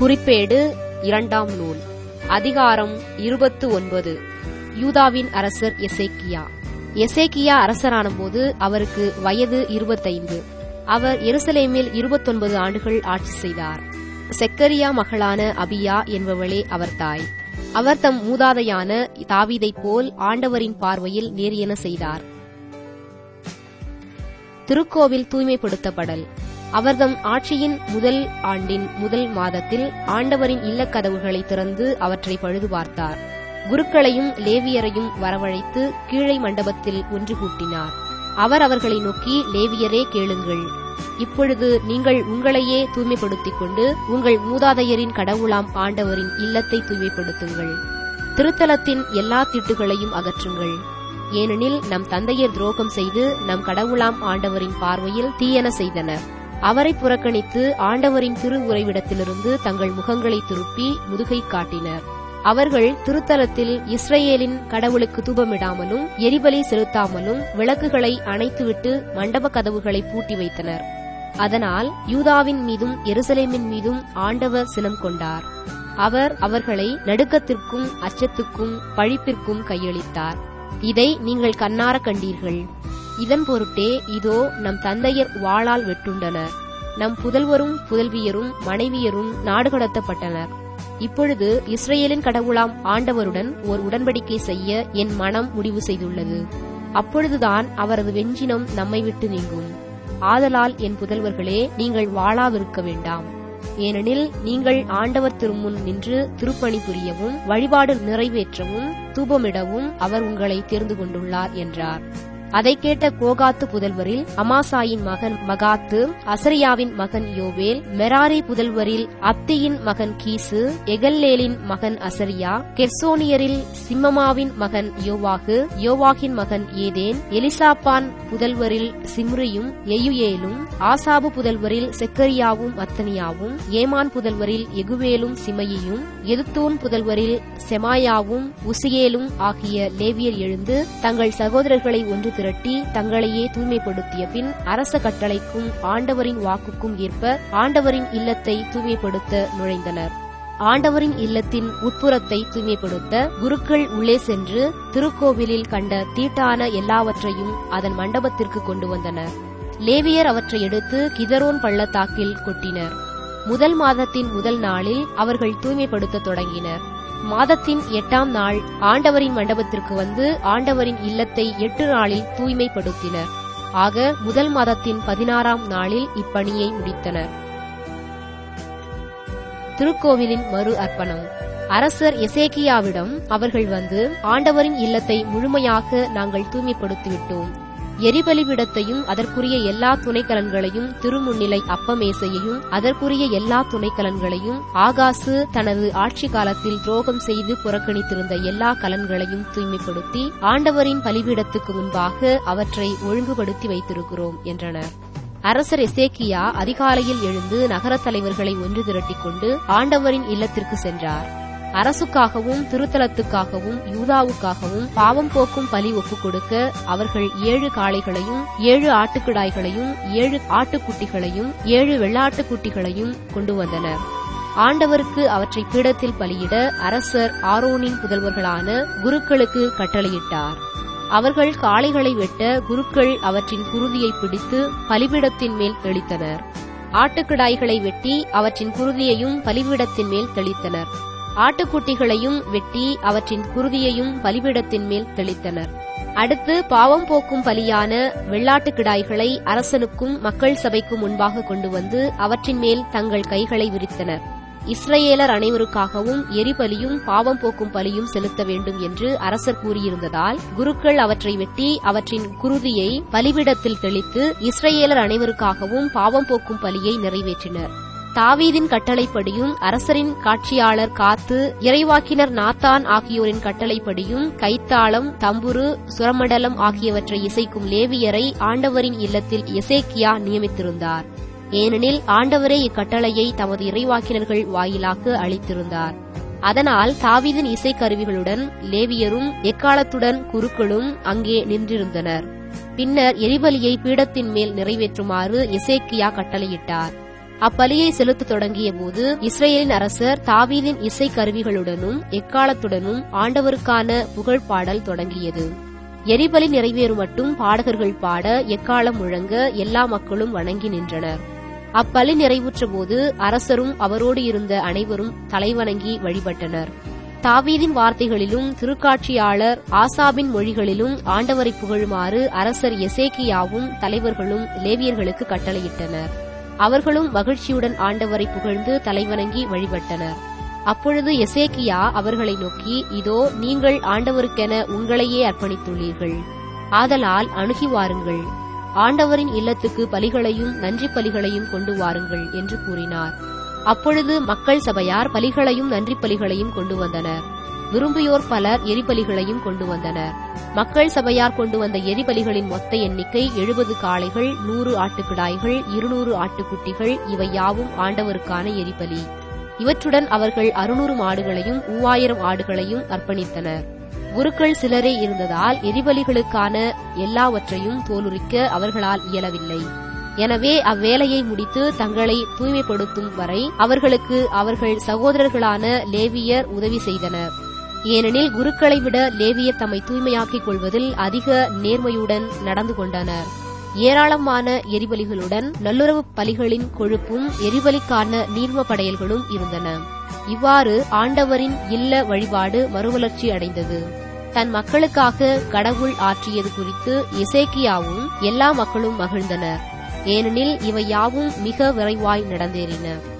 குறிப்பேடு இரண்டாம் நூல் அதிகாரம் இருபத்து ஒன்பது யூதாவின் அரசர் எசேக்கியா எசேக்கியா அரசரானபோது அவருக்கு வயது இருபத்தைந்து அவர் எருசலேமில் இருபத்தொன்பது ஆண்டுகள் ஆட்சி செய்தார் செக்கரியா மகளான அபியா என்பவளே அவர் தாய் அவர் தம் மூதாதையான தாவீதைப் போல் ஆண்டவரின் பார்வையில் நேரியன செய்தார் திருக்கோவில் தூய்மைப்படுத்தப்படல் அவர்தம் ஆட்சியின் முதல் ஆண்டின் முதல் மாதத்தில் ஆண்டவரின் இல்லக்கதவுகளை திறந்து அவற்றை பழுது பார்த்தார் குருக்களையும் லேவியரையும் வரவழைத்து கீழை மண்டபத்தில் ஒன்று கூட்டினார் அவர் அவர்களை நோக்கி லேவியரே கேளுங்கள் இப்பொழுது நீங்கள் உங்களையே தூய்மைப்படுத்திக் கொண்டு உங்கள் மூதாதையரின் கடவுளாம் ஆண்டவரின் இல்லத்தை தூய்மைப்படுத்துங்கள் திருத்தலத்தின் எல்லா திட்டுகளையும் அகற்றுங்கள் ஏனெனில் நம் தந்தையர் துரோகம் செய்து நம் கடவுளாம் ஆண்டவரின் பார்வையில் தீயன செய்தனர் அவரை புறக்கணித்து ஆண்டவரின் திரு உறைவிடத்திலிருந்து தங்கள் முகங்களை திருப்பி முதுகை காட்டினர் அவர்கள் திருத்தலத்தில் இஸ்ரேலின் கடவுளுக்கு தூபமிடாமலும் எரிபலி செலுத்தாமலும் விளக்குகளை அணைத்துவிட்டு மண்டப கதவுகளை பூட்டி வைத்தனர் அதனால் யூதாவின் மீதும் எருசலேமின் மீதும் ஆண்டவர் சினம் கொண்டார் அவர் அவர்களை நடுக்கத்திற்கும் அச்சத்துக்கும் பழிப்பிற்கும் கையளித்தார் இதை நீங்கள் கண்ணார கண்டீர்கள் இதன் பொருட்டே இதோ நம் தந்தையர் வாளால் வெட்டுண்டனர் நம் புதல்வரும் புதல்வியரும் மனைவியரும் நாடு கடத்தப்பட்டனர் இப்பொழுது இஸ்ரேலின் கடவுளாம் ஆண்டவருடன் ஒரு உடன்படிக்கை செய்ய என் மனம் முடிவு செய்துள்ளது அப்பொழுதுதான் அவரது வெஞ்சினம் நம்மை விட்டு நீங்கும் ஆதலால் என் புதல்வர்களே நீங்கள் வாழாவிருக்க வேண்டாம் ஏனெனில் நீங்கள் ஆண்டவர் திருமுன் நின்று திருப்பணி புரியவும் வழிபாடு நிறைவேற்றவும் தூபமிடவும் அவர் உங்களை தேர்ந்து கொண்டுள்ளார் என்றார் அதை கேட்ட கோகாத்து புதல்வரில் அமாசாயின் மகன் மகாத்து அசரியாவின் மகன் யோவேல் மெராரி புதல்வரில் அப்தியின் மகன் கீசு எகல்லேலின் மகன் அசரியா கெர்சோனியரில் சிம்மமாவின் மகன் யோவாகு யோவாகின் மகன் ஏதேன் எலிசாப்பான் புதல்வரில் சிம்ரியும் எயுயேலும் ஆசாபு புதல்வரில் செக்கரியாவும் அத்தனியாவும் ஏமான் புதல்வரில் எகுவேலும் சிமையும் எதுத்தூன் புதல்வரில் செமாயாவும் உசியேலும் ஆகிய லேவியர் எழுந்து தங்கள் சகோதரர்களை ஒன்று திரட்டி தங்களையே தூய்மைப்படுத்திய பின் அரச கட்டளைக்கும் ஆண்டவரின் வாக்குக்கும் ஏற்ப ஆண்டவரின் இல்லத்தை தூய்மைப்படுத்த நுழைந்தனர் ஆண்டவரின் இல்லத்தின் உட்புறத்தை தூய்மைப்படுத்த குருக்கள் உள்ளே சென்று திருக்கோவிலில் கண்ட தீட்டான எல்லாவற்றையும் அதன் மண்டபத்திற்கு கொண்டு வந்தனர் லேவியர் அவற்றை எடுத்து கிதரோன் பள்ளத்தாக்கில் கொட்டினர் முதல் மாதத்தின் முதல் நாளில் அவர்கள் தூய்மைப்படுத்த தொடங்கினர் மாதத்தின் எட்டாம் நாள் ஆண்டவரின் மண்டபத்திற்கு வந்து ஆண்டவரின் இல்லத்தை எட்டு நாளில் தூய்மைப்படுத்தினர் ஆக முதல் மாதத்தின் பதினாறாம் நாளில் இப்பணியை முடித்தனர் திருக்கோவிலின் மறு அர்ப்பணம் அரசர் எசேக்கியாவிடம் அவர்கள் வந்து ஆண்டவரின் இல்லத்தை முழுமையாக நாங்கள் தூய்மைப்படுத்திவிட்டோம் எரிபலிவிடத்தையும் அதற்குரிய எல்லா துணைக்கலன்களையும் திருமுன்னிலை அப்பமேசையையும் அதற்குரிய எல்லா துணைக்கலன்களையும் ஆகாசு தனது ஆட்சி காலத்தில் துரோகம் செய்து புறக்கணித்திருந்த எல்லா கலன்களையும் தூய்மைப்படுத்தி ஆண்டவரின் பலிபீடத்துக்கு முன்பாக அவற்றை ஒழுங்குபடுத்தி வைத்திருக்கிறோம் என்றனர் அரசர் எசேக்கியா அதிகாலையில் எழுந்து நகரத் தலைவர்களை ஒன்று திரட்டிக் கொண்டு ஆண்டவரின் இல்லத்திற்கு சென்றார் அரசுக்காகவும் திருத்தலத்துக்காகவும் யூதாவுக்காகவும் பாவம் போக்கும் பலி ஒப்புக் கொடுக்க அவர்கள் ஏழு காளைகளையும் ஏழு ஆட்டுக்கிடாய்களையும் ஏழு ஆட்டுக்குட்டிகளையும் ஏழு வெள்ளாட்டுக்குட்டிகளையும் கொண்டு வந்தனர் ஆண்டவருக்கு அவற்றை பீடத்தில் பலியிட அரசர் ஆரோனின் புதல்வர்களான குருக்களுக்கு கட்டளையிட்டார் அவர்கள் காளைகளை வெட்ட குருக்கள் அவற்றின் குருதியை பிடித்து பலிபீடத்தின் மேல் தெளித்தனர் ஆட்டுக்கிடாய்களை வெட்டி அவற்றின் குருதியையும் பலிபீடத்தின் மேல் தெளித்தனர் ஆட்டுக்குட்டிகளையும் வெட்டி அவற்றின் குருதியையும் பலிபீடத்தின் மேல் தெளித்தனர் அடுத்து பாவம் போக்கும் பலியான வெள்ளாட்டு கிடாய்களை அரசனுக்கும் மக்கள் சபைக்கும் முன்பாக கொண்டு வந்து அவற்றின் மேல் தங்கள் கைகளை விரித்தனர் இஸ்ரேலர் அனைவருக்காகவும் எரிபலியும் பாவம் போக்கும் பலியும் செலுத்த வேண்டும் என்று அரசர் கூறியிருந்ததால் குருக்கள் அவற்றை வெட்டி அவற்றின் குருதியை பலிபிடத்தில் தெளித்து இஸ்ரேலர் அனைவருக்காகவும் பாவம் போக்கும் பலியை நிறைவேற்றினர் தாவீதின் கட்டளைப்படியும் அரசரின் காட்சியாளர் காத்து இறைவாக்கினர் நாத்தான் ஆகியோரின் கட்டளைப்படியும் கைத்தாளம் தம்புரு சுரமண்டலம் ஆகியவற்றை இசைக்கும் லேவியரை ஆண்டவரின் இல்லத்தில் எசேக்கியா நியமித்திருந்தார் ஏனெனில் ஆண்டவரே இக்கட்டளையை தமது இறைவாக்கினர்கள் வாயிலாக அளித்திருந்தார் அதனால் தாவீதின் இசைக்கருவிகளுடன் லேவியரும் எக்காலத்துடன் குருக்களும் அங்கே நின்றிருந்தனர் பின்னர் எரிபலியை பீடத்தின் மேல் நிறைவேற்றுமாறு எசேக்கியா கட்டளையிட்டார் அப்பலியை செலுத்தத் தொடங்கிய போது இஸ்ரேலின் அரசர் தாவீதின் இசை கருவிகளுடனும் எக்காலத்துடனும் ஆண்டவருக்கான புகழ் பாடல் தொடங்கியது எரிபலி நிறைவேறும் மட்டும் பாடகர்கள் பாட எக்காலம் முழங்க எல்லா மக்களும் வணங்கி நின்றனர் அப்பலி நிறைவுற்ற போது அரசரும் அவரோடு இருந்த அனைவரும் தலைவணங்கி வழிபட்டனர் தாவீதின் வார்த்தைகளிலும் திருக்காட்சியாளர் ஆசாபின் மொழிகளிலும் ஆண்டவரை புகழுமாறு அரசர் எசேக்கியாவும் தலைவர்களும் லேவியர்களுக்கு கட்டளையிட்டனர் அவர்களும் மகிழ்ச்சியுடன் ஆண்டவரை புகழ்ந்து தலைவணங்கி வழிபட்டனர் அப்பொழுது எசேக்கியா அவர்களை நோக்கி இதோ நீங்கள் ஆண்டவருக்கென உங்களையே அர்ப்பணித்துள்ளீர்கள் ஆதலால் அணுகி வாருங்கள் ஆண்டவரின் இல்லத்துக்கு பலிகளையும் நன்றி பலிகளையும் கொண்டு வாருங்கள் என்று கூறினார் அப்பொழுது மக்கள் சபையார் பலிகளையும் நன்றி பலிகளையும் கொண்டு வந்தனர் விரும்பியோர் பலர் எரிபலிகளையும் கொண்டு வந்தனர் மக்கள் சபையார் கொண்டு வந்த எரிபலிகளின் மொத்த எண்ணிக்கை எழுபது காளைகள் நூறு ஆட்டுக்கிடாய்கள் இருநூறு ஆட்டுக்குட்டிகள் இவை யாவும் ஆண்டவருக்கான எரிபலி இவற்றுடன் அவர்கள் அறுநூறு மாடுகளையும் மூவாயிரம் ஆடுகளையும் அர்ப்பணித்தனர் குருக்கள் சிலரே இருந்ததால் எரிபலிகளுக்கான எல்லாவற்றையும் தோலுரிக்க அவர்களால் இயலவில்லை எனவே அவ்வேலையை முடித்து தங்களை தூய்மைப்படுத்தும் வரை அவர்களுக்கு அவர்கள் சகோதரர்களான லேவியர் உதவி செய்தனர் ஏனெனில் குருக்களை விட லேவியர் தம்மை தூய்மையாக்கிக் கொள்வதில் அதிக நேர்மையுடன் நடந்து கொண்டனர் ஏராளமான எரிபலிகளுடன் நல்லுறவு பலிகளின் கொழுப்பும் எரிபலிக்கான நீர்ம படையல்களும் இருந்தன இவ்வாறு ஆண்டவரின் இல்ல வழிபாடு மறுமலர்ச்சி அடைந்தது தன் மக்களுக்காக கடவுள் ஆற்றியது குறித்து எசேக்கியாவும் எல்லா மக்களும் மகிழ்ந்தனர் ஏனெனில் இவை யாவும் மிக விரைவாய் நடந்தேறின